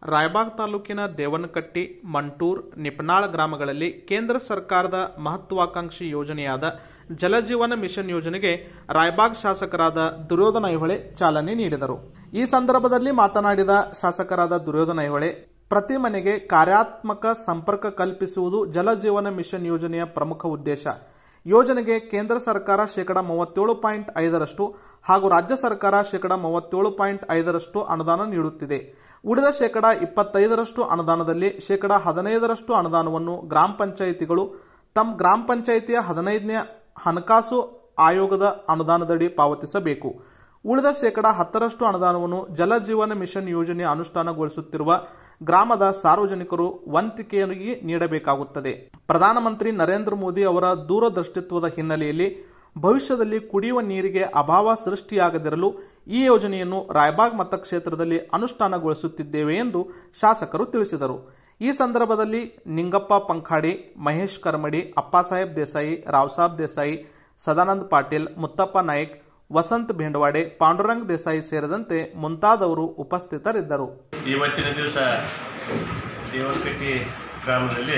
ರಾಯಬಾಗ್ ತಾಲೂಕಿನ ದೇವನಕಟ್ಟಿ ಮಂಟೂರ್ ನಿಪನಾಳ್ ಗ್ರಾಮಗಳಲ್ಲಿ ಕೇಂದ್ರ ಸರ್ಕಾರದ ಮಹತ್ವಾಕಾಂಕ್ಷಿ ಯೋಜನೆಯಾದ ಜಲಜೀವನ ಮಿಷನ್ ಯೋಜನೆಗೆ ರಾಯಬಾಗ್ ಶಾಸಕರಾದ ದುರ್ಯೋಧನ ಐಹೊಳೆ ಚಾಲನೆ ನೀಡಿದರು ಈ ಸಂದರ್ಭದಲ್ಲಿ ಮಾತನಾಡಿದ ಶಾಸಕರಾದ ದುರ್ಯೋಧನ ಐಹೊಳೆ ಪ್ರತಿ ಮನೆಗೆ ಕಾರ್ಯಾತ್ಮಕ ಸಂಪರ್ಕ ಕಲ್ಪಿಸುವುದು ಜಲಜೀವನ ಮಿಷನ್ ಯೋಜನೆಯ ಪ್ರಮುಖ ಉದ್ದೇಶ ಯೋಜನೆಗೆ ಕೇಂದ್ರ ಸರ್ಕಾರ ಶೇಕಡ ಮೂವತ್ತೇಳು ಪಾಯಿಂಟ್ ಐದರಷ್ಟು ಹಾಗೂ ರಾಜ್ಯ ಸರ್ಕಾರ ಶೇಕಡ ಮೂವತ್ತೇಳು ಪಾಯಿಂಟ್ ಐದರಷ್ಟು ಅನುದಾನ ನೀಡುತ್ತಿದೆ ಉಳಿದ ಶೇಕಡ ಇಪ್ಪತ್ತೈದರಷ್ಟು ಅನುದಾನದಲ್ಲಿ ಶೇಕಡ ಹದಿನೈದರಷ್ಟು ಅನುದಾನವನ್ನು ಗ್ರಾಮ ಪಂಚಾಯಿತಿಗಳು ತಮ್ಮ ಗ್ರಾಮ ಪಂಚಾಯಿತಿಯ ಹದಿನೈದನೇ ಹಣಕಾಸು ಆಯೋಗದ ಅನುದಾನದಡಿ ಪಾವತಿಸಬೇಕು ಉಳಿದ ಶೇಕಡ ಹತ್ತರಷ್ಟು ಅನುದಾನವನ್ನು ಜಲಜೀವನ ಮಿಷನ್ ಯೋಜನೆ ಅನುಷ್ಠಾನಗೊಳಿಸುತ್ತಿರುವ ಗ್ರಾಮದ ಸಾರ್ವಜನಿಕರು ವಂತಿಕೆಯಾಗಿ ನೀಡಬೇಕಾಗುತ್ತದೆ ಪ್ರಧಾನಮಂತ್ರಿ ನರೇಂದ್ರ ಮೋದಿ ಅವರ ದೂರದೃಷ್ಟಿತ್ವದ ಹಿನ್ನೆಲೆಯಲ್ಲಿ ಭವಿಷ್ಯದಲ್ಲಿ ಕುಡಿಯುವ ನೀರಿಗೆ ಅಭಾವ ಸೃಷ್ಟಿಯಾಗದಿರಲು ಈ ಯೋಜನೆಯನ್ನು ರಾಯಬಾಗ್ ಮತಕ್ಷೇತ್ರದಲ್ಲಿ ಅನುಷ್ಠಾನಗೊಳಿಸುತ್ತಿದ್ದೇವೆ ಎಂದು ಶಾಸಕರು ತಿಳಿಸಿದರು ಈ ಸಂದರ್ಭದಲ್ಲಿ ನಿಂಗಪ್ಪ ಪಂಖಾಡಿ ಮಹೇಶ್ ಕರ್ಮಡಿ ಅಪ್ಪಾಸಾಹೇಬ್ ದೇಸಾಯಿ ರಾವ್ಸಾಬ್ ದೇಸಾಯಿ ಸದಾನಂದ್ ಪಾಟೀಲ್ ಮುತ್ತಪ್ಪ ನಾಯ್ಕ್ ವಸಂತ್ ಭೇಂಡವಾಡೆ ಪಾಂಡುರಂಗ್ ದೇಸಾಯಿ ಸೇರಿದಂತೆ ಮುಂತಾದವರು ಉಪಸ್ಥಿತರಿದ್ದರು ಇವತ್ತಿನ ದಿವಸ ದೇವನಕಟ್ಟಿ ಗ್ರಾಮದಲ್ಲಿ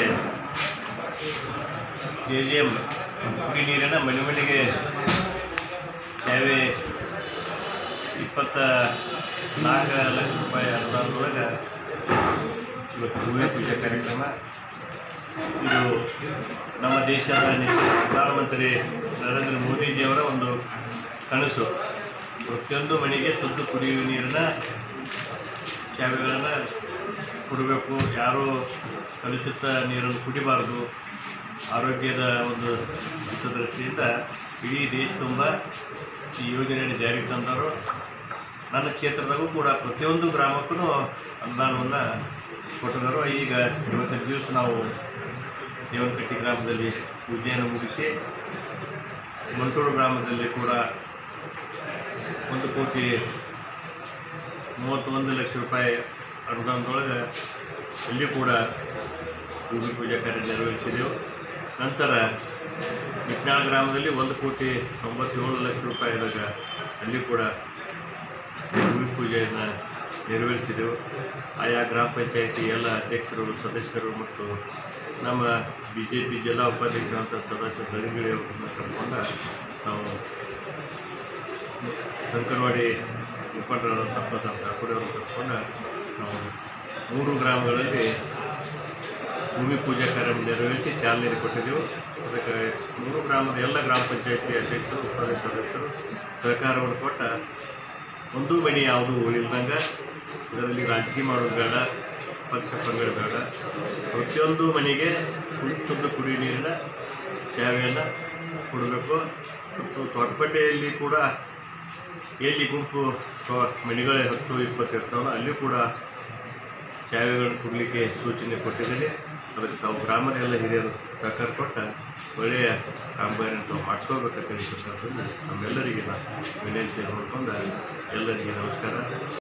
ಕೆ ಜಿ ಎಮ್ ಕುಡಿ ನೀರಿನ ಮನೆ ಮನೆಗೆ ಸೇವೆ ಇಪ್ಪತ್ತ ನಾಲ್ಕು ಲಕ್ಷ ರೂಪಾಯಿ ಅನುದಾನದೊಳಗೆ ಇವತ್ತು ಭೂಮಿ ಪೂಜೆ ಕಾರ್ಯಕ್ರಮ ಇದು ನಮ್ಮ ದೇಶದ ನೆಚ್ಚಿನ ಪ್ರಧಾನಮಂತ್ರಿ ನರೇಂದ್ರ ಮೋದಿಜಿಯವರ ಒಂದು ಕನಸು ಪ್ರತಿಯೊಂದು ಮನೆಗೆ ಶುದ್ಧ ಕುಡಿಯುವ ನೀರಿನ ಚಾವೆಗಳನ್ನು ಕೊಡಬೇಕು ಯಾರೂ ಕಲುಷಿತ ನೀರನ್ನು ಕುಡಿಬಾರ್ದು ಆರೋಗ್ಯದ ಒಂದು ಹಿತದೃಷ್ಟಿಯಿಂದ ಇಡೀ ದೇಶ ತುಂಬ ಈ ಯೋಜನೆಯನ್ನು ಜಾರಿಗೆ ತಂದವರು ನನ್ನ ಕ್ಷೇತ್ರದಾಗೂ ಕೂಡ ಪ್ರತಿಯೊಂದು ಗ್ರಾಮಕ್ಕೂ ಅನುದಾನವನ್ನು ಕೊಟ್ಟಿದ್ದಾರೆ ಈಗ ಇವತ್ತಿನ ದಿವಸ ನಾವು ದೇವನಕಟ್ಟಿ ಗ್ರಾಮದಲ್ಲಿ ಪೂಜೆಯನ್ನು ಮುಗಿಸಿ ಮಂಟೂರು ಗ್ರಾಮದಲ್ಲಿ ಕೂಡ ಒಂದು ಕೋಟಿ ಮೂವತ್ತೊಂದು ಲಕ್ಷ ರೂಪಾಯಿ ಅನುದಾನದೊಳಗೆ ಅಲ್ಲಿ ಕೂಡ ಭೂಮಿ ಪೂಜೆ ಕಾರ್ಯ ನೆರವೇರಿಸಿದೆವು ನಂತರ ವಿಜ್ಞಾನ ಗ್ರಾಮದಲ್ಲಿ ಒಂದು ಕೋಟಿ ತೊಂಬತ್ತೇಳು ಲಕ್ಷ ರೂಪಾಯಿದಾಗ ಅಲ್ಲಿ ಕೂಡ ಭೂಮಿ ಪೂಜೆಯನ್ನು ನೆರವೇರಿಸಿದೆವು ಆಯಾ ಗ್ರಾಮ ಪಂಚಾಯಿತಿ ಎಲ್ಲ ಅಧ್ಯಕ್ಷರು ಸದಸ್ಯರು ಮತ್ತು ನಮ್ಮ ಬಿ ಜೆ ಪಿ ಜಿಲ್ಲಾ ಉಪಾಧ್ಯಕ್ಷರಂಥ ಸದಸ್ಯ ದಳಿಗಳಿಯವರನ್ನು ಕರ್ಕೊಂಡು ನಾವು ಅಂಕನವಾಡಿ ಮುಖಂಡರಾದಂಥ ಪ್ರಸಾದ್ ಕಾಕುಡಿಯವ್ರನ್ನ ಕರ್ಕೊಂಡು ನಾವು ಮೂರು ಗ್ರಾಮಗಳಲ್ಲಿ ಭೂಮಿ ಪೂಜಾ ಕಾರ್ಯ ನೆರವೇರಿಸಿ ಚಾಲನೆ ಕೊಟ್ಟಿದ್ದೆವು ಅದಕ್ಕೆ ಮೂರು ಗ್ರಾಮದ ಎಲ್ಲ ಗ್ರಾಮ ಪಂಚಾಯತಿ ಅಧ್ಯಕ್ಷರು ಉಪಾಧ್ಯಕ್ಷ ಸದಸ್ಯರು ಸಹಕಾರವನ್ನು ಕೊಟ್ಟ ಒಂದು ಮನೆ ಯಾವುದು ಉಳಿಲ್ದಂಗೆ ಇದರಲ್ಲಿ ರಾಜಕೀಯ ಮಾಡೋದು ಬೇಡ ಪಕ್ಷ ಪಂಗಡ ಬೇಡ ಪ್ರತಿಯೊಂದು ಮನೆಗೆ ಶುದ್ಧ ಕುಡಿಯುವ ನೀರಿನ ಸೇವೆಯನ್ನು ಕೊಡಬೇಕು ಮತ್ತು ತೋಟಪಟ್ಟಿಯಲ್ಲಿ ಕೂಡ ಎಲ್ಲಿ ಗುಂಪು ತೋ- ಮನೆಗಳೇ ಹತ್ತು ಇಪ್ಪತ್ತು ಇರ್ತಾವಲ್ಲ ಅಲ್ಲಿ ಕೂಡ ಸೇವೆಗಳನ್ನು ಕೊಡಲಿಕ್ಕೆ ಸೂಚನೆ ಕೊಟ್ಟಿದ್ದೀನಿ ಅದಕ್ಕೆ ತಾವು ಗ್ರಾಮದ ಎಲ್ಲ ಹಿರಿಯರು ಸಹಕಾರ ಕೊಟ್ಟ ಒಳ್ಳೆಯ ಕಾಮಗಾರಿಯನ್ನು ತಾವು ಮಾಡಿಸ್ಕೋಬೇಕಂತ ಹೇಳ್ತಕ್ಕಂಥದ್ದು ನಮ್ಮೆಲ್ಲರಿಗೆ ನಾನು ವಿನಂತಿ ನೋಡ್ಕೊಂಡು ಎಲ್ಲರಿಗೆ ನಮಸ್ಕಾರ